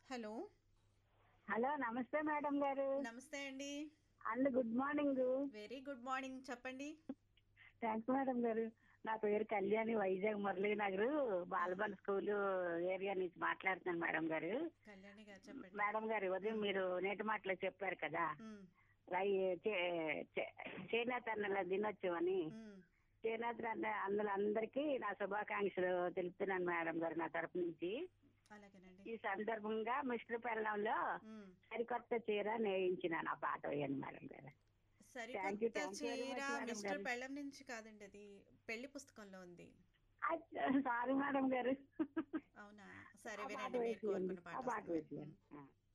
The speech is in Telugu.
హలో హలో నమస్తే మేడం గారు నమస్తే అండి and good morning very good morning చెప్పండి థ్యాంక్స్ మేడం గారు నా పేరు కళ్యాణి వైజాగ్ మురళీనగర్ బాలబల్ స్కూల్ ఏరియా నుంచి మాట్లాడుతున్నాను మేడం గారు కళ్యాణి గారు చెప్పండి మేడం గారు ఉదయం మీరు నేటి మాటలో చెప్పారు కదా మ్మ్. రై చే- చే- చేనేత అన్నల దినోత్సవం అని మ్మ్. చేనేత అన్న అందులో అందరికీ నా శుభాకాంక్షలు తెలుపుతున్నాను మేడం గారు నా తరపు నుంచి అలాగేనండి ఈ సందర్భంగా మిస్టర్ పెళ్ళంలో మ్మ్. సరికొత్త చీర నేయించిన నా పాట వేయండి మేడం గారు Thank you, సరికొత్త thank you very much, చీర madam మిస్టర్ గారు. పెళ్ళం నుంచి కాదండి అది పెళ్లి పుస్తకంలో ఉంది సారీ మేడం గారు అవునా సరే ఆ పాట వినండి మీరు వేసేయండి. కోరుకున్న ఆ పాట పాట వస్తుంది. వేసేయండి. మ్మ్. ఆ.